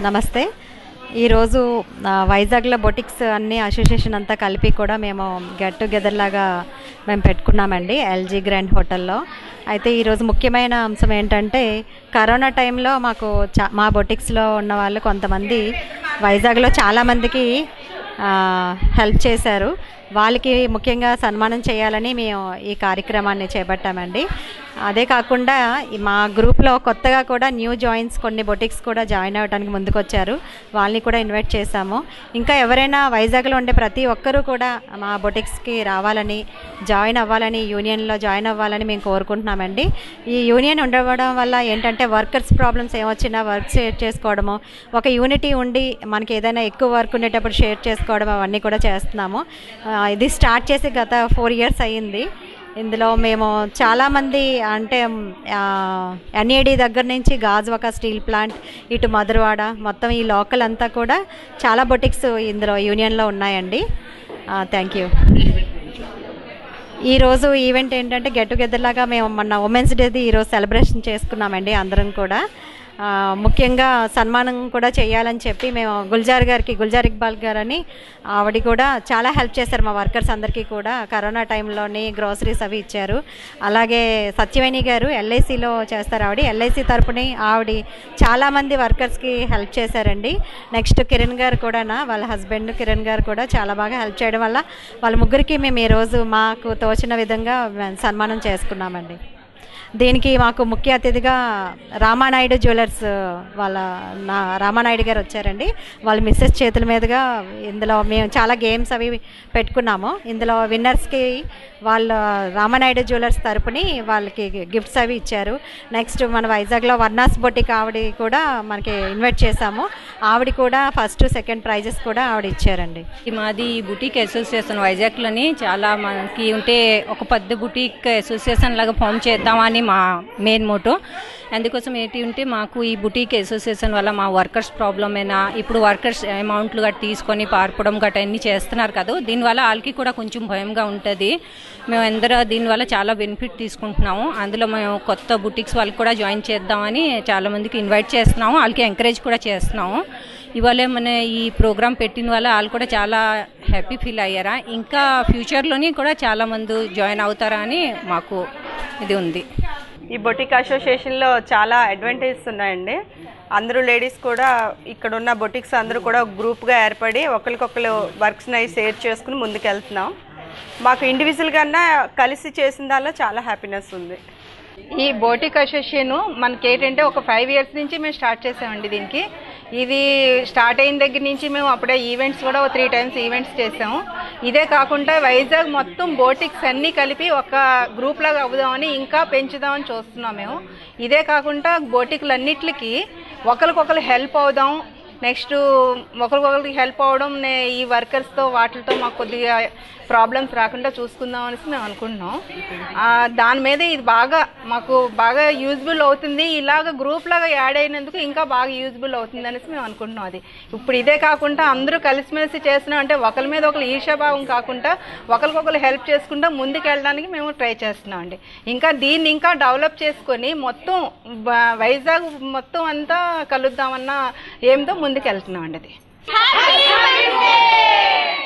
నమస్తే ఈరోజు ఆ, వైజాగ్లో బొటిక్స్ అన్ని అసోసియేషన్ అంతా కలిపి కూడా మేము గెట్ టుగెదర్ లాగా మేము పెట్టుకున్నామండి ఎల్జీ గ్రాండ్ హోటల్లో అయితే ఈరోజు ముఖ్యమైన అంశం ఏంటంటే కరోనా టైంలో మాకు చా మా బొటిక్స్లో ఉన్న వాళ్ళు కొంతమంది వైజాగ్లో చాలామందికి హెల్ప్ చేశారు వాళ్ళకి ముఖ్యంగా సన్మానం చేయాలని మేము ఈ కార్యక్రమాన్ని చేపట్టామండి అదే కాకుండా ఈ మా గ్రూప్లో కొత్తగా కూడా న్యూ జాయిన్స్ కొన్ని బొటిక్స్ కూడా జాయిన్ అవ్వడానికి ముందుకొచ్చారు వాళ్ళని కూడా ఇన్వైట్ చేశాము ఇంకా ఎవరైనా వైజాగ్లో ఉండే ప్రతి ఒక్కరూ కూడా మా బొటిక్స్కి రావాలని జాయిన్ అవ్వాలని యూనియన్లో జాయిన్ అవ్వాలని మేము కోరుకుంటున్నామండి ఈ యూనియన్ ఉండడం వల్ల ఏంటంటే వర్కర్స్ ప్రాబ్లమ్స్ ఏమొచ్చినా వర్క్ షేర్ చేసుకోవడము ఒక యూనిటీ ఉండి మనకి ఏదైనా ఎక్కువ వర్క్ ఉండేటప్పుడు షేర్ చేసుకోవడం అవన్నీ కూడా చేస్తున్నాము ఆ, ఇది స్టార్ట్ చేసి గత ఫోర్ ఇయర్స్ అయ్యింది ఇందులో మేము చాలామంది అంటే ఎన్ఏడి దగ్గర నుంచి గాజువక స్టీల్ ప్లాంట్ ఇటు మధురవాడ మొత్తం ఈ లోకల్ అంతా కూడా చాలా బొటిక్స్ ఇందులో యూనియన్లో ఉన్నాయండి థ్యాంక్ యూ ఈరోజు ఈవెంట్ ఏంటంటే గెట్ టుగెదర్ లాగా మేము మొన్న ఉమెన్స్ డేది ఈరోజు సెలబ్రేషన్ చేసుకున్నామండి అందరం కూడా ఆ, ముఖ్యంగా సన్మానం కూడా చేయాలని చెప్పి మేము గుల్జార్ గారికి గుల్జార్ ఇక్బాల్ గారని ఆవిడ కూడా చాలా హెల్ప్ చేశారు మా వర్కర్స్ అందరికీ కూడా కరోనా టైంలోని గ్రోసరీస్ అవి ఇచ్చారు అలాగే సత్యవేణి గారు ఎల్ఐసిలో చేస్తారు ఆవిడ ఎల్ఐసి తరపుని ఆవిడ చాలామంది వర్కర్స్కి హెల్ప్ చేశారండి నెక్స్ట్ కిరణ్ గారు కూడా వాళ్ళ హస్బెండ్ కిరణ్ గారు కూడా చాలా బాగా హెల్ప్ చేయడం వల్ల వాళ్ళ ముగ్గురికి మేము ఈరోజు మాకు తోచిన విధంగా మేము సన్మానం చేసుకున్నామండి దీనికి మాకు ముఖ్య అతిథిగా రామానాయుడు జ్యువెలర్స్ వాళ్ళ నా రామానాయుడు గారు వచ్చారండి వాళ్ళ మిస్సెస్ చేతుల మీదుగా ఇందులో మేము చాలా గేమ్స్ అవి పెట్టుకున్నాము ఇందులో విన్నర్స్కి వాళ్ళ రామానాయుడు జ్యువెలర్స్ తరపుని వాళ్ళకి గిఫ్ట్స్ అవి ఇచ్చారు నెక్స్ట్ మన వైజాగ్లో వర్ణాస్ బొటిక్ ఆవిడ కూడా మనకి ఇన్వైట్ చేశాము ఆవిడ కూడా ఫస్ట్ సెకండ్ ప్రైజెస్ కూడా ఆవిడ ఇచ్చారండి ఇది మాది బుటీక్ అసోసియేషన్ వైజాగ్లోని చాలా మనకి ఉంటే ఒక పెద్ద బుటీక్ అసోసియేషన్ లాగా ఫామ్ చేద్దామని మా మెయిన్ మోటో అందుకోసం ఏంటి ఉంటే మాకు ఈ బుటీక్ అసోసియేషన్ వల్ల మా వర్కర్స్ ప్రాబ్లం అయినా ఇప్పుడు వర్కర్స్ అమౌంట్లు గట్రా తీసుకొని పార్పడం గట్రా అన్ని చేస్తున్నారు కదా దీనివల్ల వాళ్ళకి కూడా కొంచెం భయంగా ఉంటుంది మేము అందరూ దీనివల్ల చాలా బెనిఫిట్ తీసుకుంటున్నాము అందులో మేము కొత్త బుటీక్స్ వాళ్ళకి కూడా జాయిన్ చేద్దామని చాలా మందికి ఇన్వైట్ చేస్తున్నాము వాళ్ళకి ఎంకరేజ్ కూడా చేస్తున్నాము ఇవాళ మన ఈ ప్రోగ్రామ్ పెట్టిన వల్ల వాళ్ళు కూడా చాలా హ్యాపీ ఫీల్ అయ్యారా ఇంకా ఫ్యూచర్లోని కూడా చాలా మంది జాయిన్ అవుతారా అని మాకు ఇది ఉంది ఈ బొటిక్ అసోసియేషన్లో చాలా అడ్వాంటేజెస్ ఉన్నాయండి అందరూ లేడీస్ కూడా ఇక్కడ ఉన్న బొటిక్స్ అందరూ కూడా గ్రూప్గా ఏర్పడి ఒకరికొకరు వర్క్స్ని అవి షేర్ చేసుకుని ముందుకు వెళ్తున్నాం మాకు ఇండివిజువల్ కన్నా కలిసి చేసిన దానిలో చాలా హ్యాపీనెస్ ఉంది ఈ బోటిక్ అసోసియేషన్ మనకి ఏంటంటే ఒక ఫైవ్ ఇయర్స్ నుంచి మేము స్టార్ట్ చేసామండి దీనికి ఇది స్టార్ట్ అయిన దగ్గర నుంచి మేము అప్పుడే ఈవెంట్స్ కూడా త్రీ టైమ్స్ ఈవెంట్స్ చేసాము ఇదే కాకుండా వైజాగ్ మొత్తం బోటిక్స్ అన్నీ కలిపి ఒక గ్రూప్ లాగా అవుదామని ఇంకా పెంచుదామని చూస్తున్నాం మేము ఇదే కాకుండా బోటిక్లు అన్నిటికీ ఒకరికొకరు హెల్ప్ అవుదాం నెక్స్ట్ ఒకరికొకరికి హెల్ప్ అవడం నే- ఈ వర్కర్స్తో వాటితో మాకు కొద్దిగా ప్రాబ్లమ్స్ రాకుండా చూసుకుందాం అనేసి మేము అనుకుంటున్నాం ఆ, దాని మీద ఇది బాగా మాకు బాగా యూజ్బుల్ అవుతుంది ఇలాగ గ్రూప్ లాగా యాడ్ అయినందుకు ఇంకా బాగా యూజ్బుల్ అవుతుంది అనేసి మేము అనుకుంటున్నాం అది ఇప్పుడు ఇదే కాకుండా అందరూ కలిసిమెలిసి చేస్తున్నాం అంటే ఒకరి మీద ఒకరు ఈర్షాభావం కాకుండా ఒకరికొకరు హెల్ప్ చేసుకుంటూ ముందుకు వెళ్ళడానికి మేము ట్రై చేస్తున్నాం అండి ఇంకా దీన్ని ఇంకా డెవలప్ చేసుకొని మొత్తం బ- వైజాగ్ మొత్తం అంతా కలుద్దామన్న ఏంతో ముందుకు వెళ్తున్నాం అండి అది